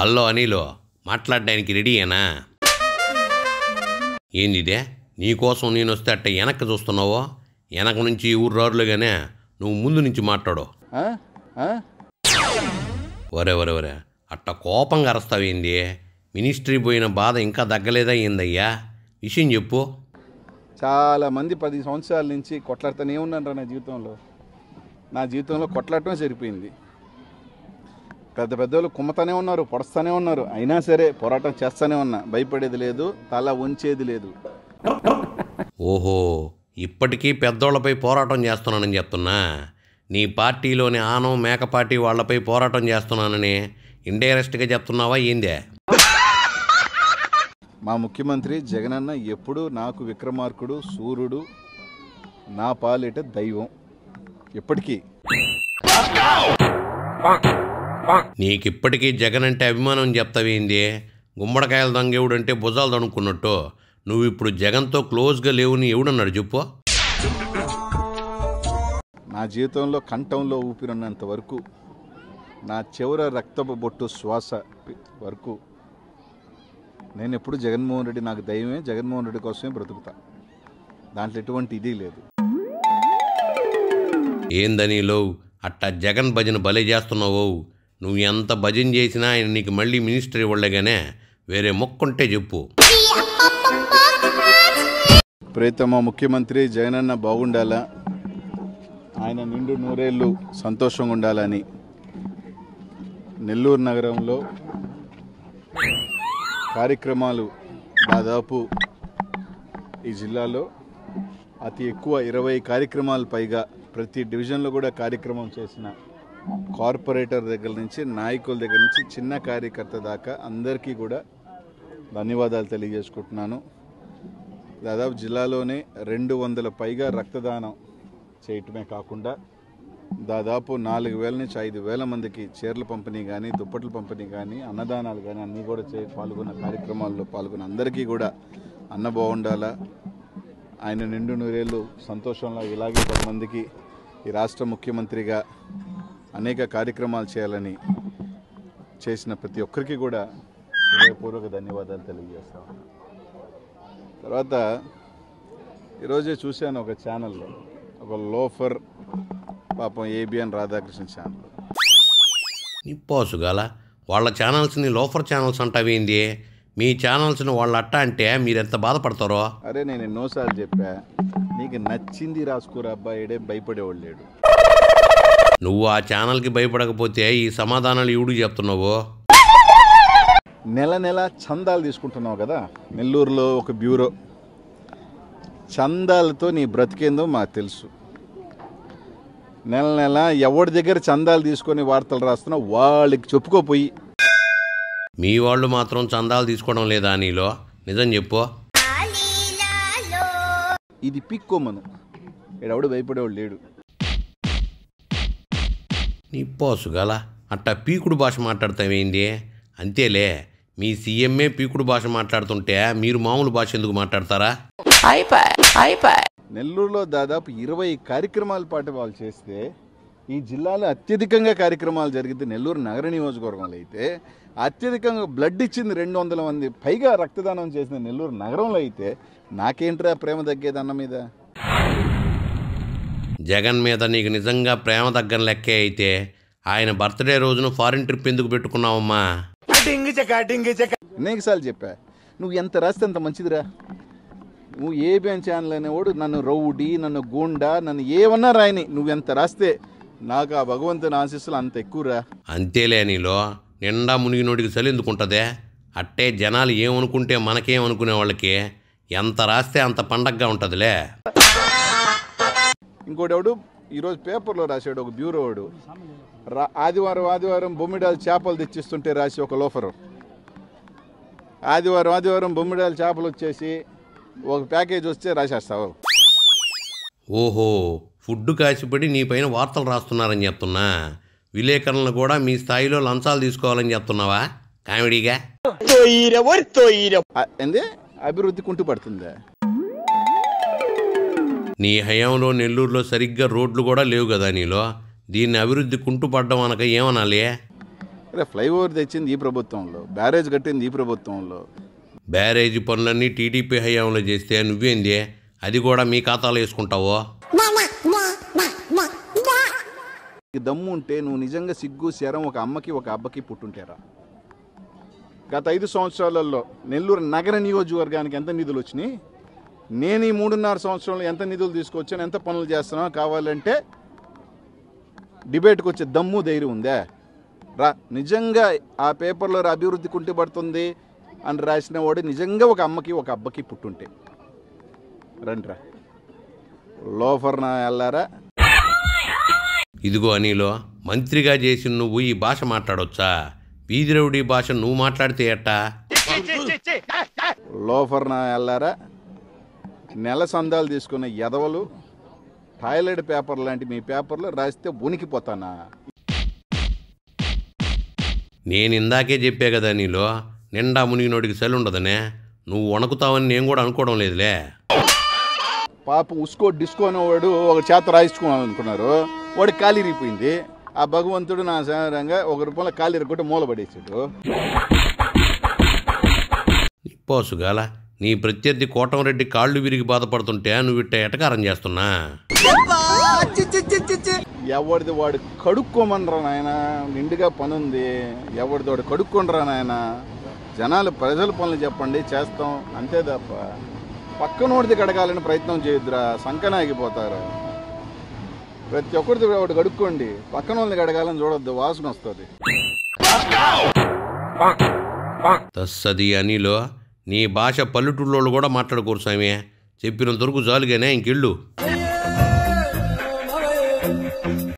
Hello అనిలో మాట్లాడడానికి రెడీయేనా ఏందిదే నీకోసం నేను వస్తే అట్ట వెనక్కి చూస్తున్నావో వెనక నుంచి ఈ ఊరు రారులుగానే నువ్వు ముందు నుంచి మాట్లాడు ఆ? ఆ? ఒరే ఒరే ఒరే అట్ట కోపంగా అరస్తావేంది మినిస్ట్రీ పోయిన బాధ ఇంకా తగ్గలేదా ఏందయ్యా విషయం చెప్పు చాలా మంది పది సంవత్సరాల నుంచి కొట్లాడుతూనే ఉన్నాను నా జీవితంలో నా జీవితంలో కొట్లాడటమే సరిపోయింది పెద్ద పెద్దోళ్ళు కుమ్మతానే ఉన్నారు పొడస్తానే ఉన్నారు అయినా సరే పోరాటం చేస్తానే ఉన్నా భయపడేది లేదు తల ఉంచేది లేదు ఓహో ఇప్పటికీ పెద్దోళ్లపై పోరాటం చేస్తున్నానని చెప్తున్నా నీ పార్టీలోని ఆనం మేకపాటి వాళ్ళపై పోరాటం చేస్తున్నానని ఇండైరెక్ట్గా చెప్తున్నావా ఏందే మా ముఖ్యమంత్రి జగనన్న ఎప్పుడూ నాకు విక్రమార్కుడు సూర్యుడు నా పాలిట దైవం ఎప్పటికీ నీకిప్పటికీ జగన్ అంటే అభిమానం చెప్తావేంది గుమ్మడికాయల దొంగెవుడు అంటే భుజాలు దొనుక్కున్నట్టు నువ్వు ఇప్పుడు జగన్తో క్లోజ్గా లేవుని ఎవడన్నాడు చెప్పు నా జీవితంలో కంఠంలో ఊపిరున్నంత వరకు నా చివర రక్తపు బొట్టు శ్వాస పి- వరకు నేను ఎప్పుడు జగన్మోహన్ రెడ్డి నాకు దైవమే జగన్మోహన్ రెడ్డి కోసమే బ్రతుకుతా దాంట్లో ఎటువంటి ఇది లేదు ఏందని లో అట్టా జగన్ భజన భలే చేస్తున్నావు నువ్వు ఎంత భజన చేసినా ఆయన నీకు మళ్ళీ మినిస్టర్ ఇవ్వలేగానే వేరే మొక్కుంటే చెప్పు ప్రియతమ ముఖ్యమంత్రి జగనన్న బాగుండాలా ఆయన నిండు నూరేళ్ళు సంతోషంగా ఉండాలని నెల్లూరు నగరంలో కార్యక్రమాలు దాదాపు ఈ జిల్లాలో అతి ఎక్కువ ఇరవై కార్యక్రమాలు పైగా ప్రతి డివిజన్లో కూడా కార్యక్రమం చేసిన కార్పొరేటర్ దగ్గర నుంచి నాయకుల దగ్గర నుంచి చిన్న కార్యకర్త దాకా అందరికీ కూడా ధన్యవాదాలు తెలియజేసుకుంటున్నాను దాదాపు జిల్లాలోనే రెండు వందల పైగా రక్తదానం చేయటమే కాకుండా దాదాపు నాలుగు వేల నుంచి ఐదు వేల మందికి చీరల పంపిణీ కానీ దుప్పట్ల పంపిణీ కానీ అన్నదానాలు కానీ అన్నీ కూడా చే పాల్గొన్న కార్యక్రమాల్లో పాల్గొన్న అందరికీ కూడా అన్న బాగుండాలా ఆయన నిండు నూరేళ్ళు సంతోషంలో ఇలాగే పది మందికి ఈ రాష్ట్ర ముఖ్యమంత్రిగా అనేక కార్యక్రమాలు చేయాలని చేసిన ప్రతి ఒక్కరికి కూడా హృదయపూర్వక ధన్యవాదాలు తెలియజేస్తా ఉన్నాను తర్వాత ఈరోజే చూశాను ఒక ఛానల్లో ఒక లోఫర్ పాపం ఏబిఎన్ రాధాకృష్ణ ఛానల్ నిప్పోసుగాల వాళ్ళ ఛానల్స్ని లోఫర్ ఛానల్స్ అంటావేంది మీ ఛానల్స్ని వాళ్ళ అట్ట అంటే మీరెంత బాధపడతారో అరే నేను ఎన్నోసార్లు చెప్పా నీకు నచ్చింది రాసుకోరా అబ్బాయిడే భయపడేవాడు లేడు నువ్వు ఆ ఛానల్కి భయపడకపోతే ఈ సమాధానాలు ఇవుడు చెప్తున్నావు నెల నెల చందాలు తీసుకుంటున్నావు కదా నెల్లూరులో ఒక బ్యూరో చందాలతో నీ బ్రతికేందో మాకు తెలుసు నెల నెల ఎవరి దగ్గర చందాలు తీసుకొని వార్తలు రాస్తున్నావు వాళ్ళకి చెప్పుకోపోయి మీ వాళ్ళు మాత్రం చందాలు తీసుకోవడం లేదా నీలో నిజం చెప్పు ఇది పిక్కోమను ఈడెవడు భయపడేవాడు లేడు నిప్పోసుగాల అట్టా పీకుడు భాష మాట్లాడతావేంది అంతేలే మీ సీఎంఏ పీకుడు భాష మాట్లాడుతుంటే మీరు మామూలు భాష ఎందుకు మాట్లాడతారా నెల్లూరులో దాదాపు ఇరవై కార్యక్రమాల పాటు వాళ్ళు చేస్తే ఈ జిల్లాలో అత్యధికంగా కార్యక్రమాలు జరిగితే నెల్లూరు నగర నియోజకవర్గంలో అయితే అత్యధికంగా బ్లడ్ ఇచ్చింది రెండు వందల మంది పైగా రక్తదానం చేసిన నెల్లూరు నగరంలో అయితే నాకేంట్రా ప్రేమ తగ్గేది అన్న మీద జగన్ మీద నీకు నిజంగా ప్రేమ దగ్గర లెక్కే అయితే ఆయన బర్త్డే రోజున ఫారిన్ ట్రిప్ ఎందుకు పెట్టుకున్నావమ్మా అనేకసార్లు చెప్పా నువ్వు ఎంత రాస్తే అంత మంచిదిరా నువ్వు ఏబిఎన్ ఛానల్ అనేవాడు నన్ను రౌడీ నన్ను గూండా నన్ను ఏమన్నా రాయని నువ్వు ఎంత రాస్తే నాకు ఆ భగవంతుని ఆశీస్సులు అంత ఎక్కువరా అంతేలే నీలో నిండా మునిగినోడికి చలి ఎందుకుంటుందే అట్టే జనాలు ఏమనుకుంటే మనకేమనుకునే వాళ్ళకి ఎంత రాస్తే అంత పండగగా ఉంటుందిలే ఇంకోటి ఎవడు ఈరోజు పేపర్లో రాశాడు ఒక బ్యూరో వాడు రా ఆదివారం ఆదివారం బొమ్మిడాలు చేపలు తెచ్చిస్తుంటే రాసి ఒక లోఫరు ఆదివారం ఆదివారం బొమ్మిడాలు చేపలు వచ్చేసి ఒక ప్యాకేజ్ వస్తే రాసేస్తావు ఓహో ఫుడ్ కాసిపడి నీ పైన వార్తలు రాస్తున్నారని చెప్తున్నా విలేకరులను కూడా మీ స్థాయిలో లంచాలు తీసుకోవాలని చెప్తున్నావా కామెడీగా ఆ- ఏంది అభివృద్ధి కుంటు పడుతుందా నీ హయాంలో నెల్లూరులో సరిగ్గా రోడ్లు కూడా లేవు కదా నీలో దీన్ని అభివృద్ధి కుంటుపడ్డం అనక ఏమనాలి అరే ఫ్లైఓవర్ తెచ్చింది ఈ ప్రభుత్వంలో బ్యారేజ్ కట్టింది ఈ ప్రభుత్వంలో బ్యారేజీ పనులన్నీ టీడీపీ హయాంలో చేస్తే నువ్వేంది అది కూడా మీ ఖాతాలో వేసుకుంటావో ఈ దమ్ము ఉంటే నువ్వు నిజంగా సిగ్గు శరం ఒక అమ్మకి ఒక అబ్బకి పుట్టుంటారా గత ఐదు సంవత్సరాలలో నెల్లూరు నగర నియోజకవర్గానికి ఎంత నిధులు వచ్చినాయి నేను ఈ మూడున్నర సంవత్సరంలో ఎంత నిధులు తీసుకొచ్చాను ఎంత పనులు చేస్తున్నానో కావాలంటే డిబేట్కి వచ్చే దమ్ము ధైర్యం ఉందే రా నిజంగా ఆ పేపర్లో అభివృద్ధి కుంటిపడుతుంది అని రాసిన వాడు నిజంగా ఒక అమ్మకి ఒక అబ్బకి పుట్టుంటే రండిరా లోఫర్ నా వెళ్ళారా ఇదిగో అనిలో మంత్రిగా చేసి నువ్వు ఈ భాష మాట్లాడొచ్చా వీధిరవుడి భాష నువ్వు మాట్లాడితే ఎట్టా లోఫర్ నా వెళ్ళారా నెల సందాలు తీసుకున్న ఎదవలు టాయిలెట్ పేపర్ లాంటి మీ పేపర్లో రాస్తే ఉనికిపోతానా నేను ఇందాకే చెప్పా కదా నీలో నిండా మునిగినోడికి చలి ఉండదనే నువ్వు వణుకుతావని నేను కూడా అనుకోవడం లేదులే పాప ఉస్కో డిస్కో అనేవాడు ఒక చేత రాయించుకోవాలనుకున్నారు వాడికి కాలు ఇరిగిపోయింది ఆ భగవంతుడు నా సాధారణంగా ఒక రూపంలో కాలు ఇరగొట్టి మూలపడేసాడు పోసుగాల నీ ప్రత్యర్థి కోటంరెడ్డి కాళ్ళు విరిగి బాధపడుతుంటే నువ్వు ఇట్ట ఎటకారం చేస్తున్నా ఎవరిది వాడు కడుక్కోమనరా నాయన నిండుగా పని ఉంది ఎవరిది వాడు కడుక్కోనరా నాయన జనాలు ప్రజల పనులు చెప్పండి చేస్తాం అంతే తప్ప పక్కనోడిది కడగాలని ప్రయత్నం చేయొద్దురా సంకన ఆగిపోతారు ప్రతి ఒక్కరిది ఒకటి కడుక్కోండి పక్కన వాళ్ళని కడగాలని చూడొద్దు వాసన వస్తుంది తస్సది అనిలో నీ భాష పల్లెటూళ్ళోళ్ళు కూడా మాట్లాడుకోరు స్వామి చెప్పినంత వరకు జాలుగానే ఇంకెళ్ళు